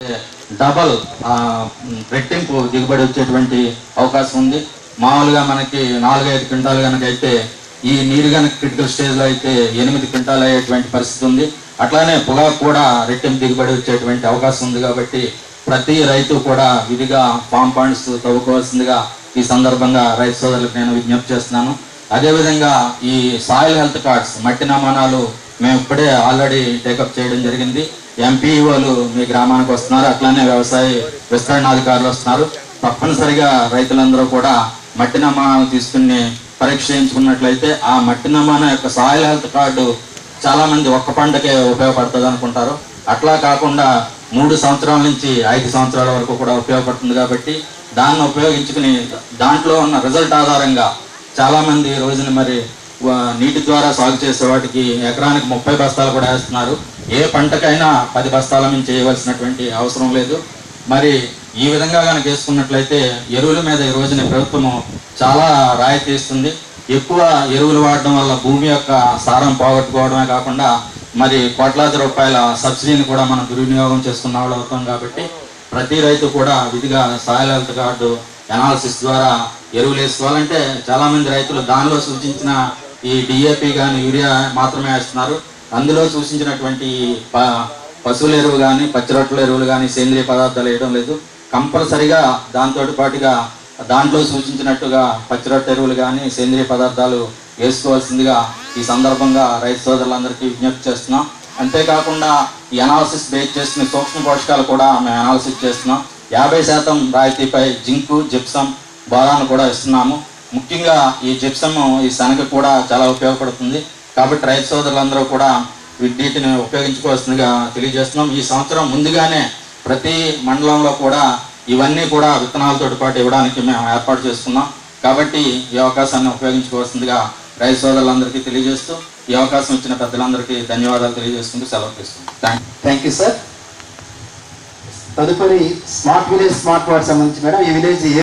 double ఆ, రెట్టింపు దిగుబడి వచ్చేటువంటి అవకాశం ఉంది మామూలుగా మనకి నాలుగైదు క్వింటాలు కనుక అయితే ఈ నీరు కనుక క్రిటికల్ స్టేజ్లో అయితే ఎనిమిది క్వింటాలు అయ్యేటువంటి పరిస్థితి ఉంది అట్లానే పొగాకు కూడా రెట్టింపు దిగుబడి వచ్చేటువంటి అవకాశం ఉంది కాబట్టి ప్రతి రైతు కూడా విధిగా ఫామ్ పాయింట్స్ తవ్వుకోవాల్సిందిగా ఈ సందర్భంగా రైతు సోదరులకు నేను విజ్ఞప్తి చేస్తున్నాను అదేవిధంగా ఈ సాయిల్ హెల్త్ కార్డ్స్ మట్టి నమూనాలు మేము ఇప్పుడే ఆల్రెడీ టేకప్ చేయడం జరిగింది ఎంపీఓలు మీ గ్రామానికి వస్తున్నారు అట్లానే వ్యవసాయ విస్తరణాధికారులు వస్తున్నారు తప్పనిసరిగా రైతులందరూ కూడా మట్టి నమూనాలు తీసుకుని పరీక్ష చేయించుకున్నట్లయితే ఆ మట్టి నమూనా యొక్క సాయిల్ హెల్త్ కార్డు చాలా మంది ఒక్క పంటకే ఉపయోగపడుతుంది అనుకుంటారు అట్లా కాకుండా మూడు సంవత్సరాల నుంచి ఐదు సంవత్సరాల వరకు కూడా ఉపయోగపడుతుంది కాబట్టి దాన్ని ఉపయోగించుకుని దాంట్లో ఉన్న రిజల్ట్ ఆధారంగా చాలా మంది ఈ రోజున మరి వా- నీటి ద్వారా సాగు చేసే వాటికి ఎకరానికి ముప్పై బస్తాలు కూడా వేస్తున్నారు ఏ పంటకైనా పది బస్తాల నుంచి చేయవలసినటువంటి అవసరం లేదు మరి ఈ విధంగా కనుక వేసుకున్నట్లయితే ఎరువుల మీద ఈ రోజున ప్రభుత్వము చాలా రాయితీ ఇస్తుంది ఎక్కువ ఎరువులు వాడడం వల్ల భూమి యొక్క సారం పోగొట్టుకోవడమే కాకుండా మరి కోట్లాది రూపాయల సబ్సిడీని కూడా మనం దుర్వినియోగం చేసుకున్న వాళ్ళు అవుతాం కాబట్టి ప్రతి రైతు కూడా విధిగా సాయిల్ హెల్త్ కార్డు ఎనాలిసిస్ ద్వారా ఎరువులు వేసుకోవాలంటే చాలా మంది రైతులు దానిలో సూచించిన ఈ డిఏపి కానీ యూరియా మాత్రమే వేస్తున్నారు అందులో సూచించినటువంటి ప- పశువుల ఎరువు కానీ పచ్చిరొట్టల ఎరువులు కానీ సేంద్రియ పదార్థాలు వేయడం లేదు కంపల్సరిగా దాంతో పాటుగా దాంట్లో సూచించినట్టుగా పచ్చిరొట్ట ఎరువులు కానీ సేంద్రియ పదార్థాలు వేసుకోవాల్సిందిగా ఈ సందర్భంగా రైతు సోదరులందరికీ విజ్ఞప్తి చేస్తున్నాం అంతేకాకుండా ఈ అనాలసిస్ బేస్ చేసుకునే సూక్ష్మ పోషకాలు కూడా మేము అనాలసిస్ చేస్తున్నాం యాభై శాతం రాయితీపై జింకు జిప్సం బోరాను కూడా ఇస్తున్నాము ముఖ్యంగా ఈ జిప్సమ్ ఈ శనగ కూడా చాలా ఉపయోగపడుతుంది కాబట్టి రైతు సోదరులందరూ కూడా వీటిని ఉపయోగించుకోవాల్సిందిగా తెలియజేస్తున్నాం ఈ సంవత్సరం ముందుగానే ప్రతి మండలంలో కూడా ఇవన్నీ కూడా విత్తనాలతో పాటు ఇవ్వడానికి మేము ఏర్పాటు చేసుకున్నాం కాబట్టి ఈ అవకాశాన్ని ఉపయోగించుకోవాల్సిందిగా రైతు సోదరులందరికీ తెలియజేస్తూ ఈ అవకాశం ఇచ్చిన పెద్దలందరికీ ధన్యవాదాలు తెలియజేసుకుంటూ సెలవు తీసుకుంటాం థ్యాంక్ థ్యాంక్ యూ సార్ తదుపరి స్మార్ట్ విలేజ్ స్మార్ట్ వార్డ్ సంబంధించి మేడం ఈ విలేజ్ ఏ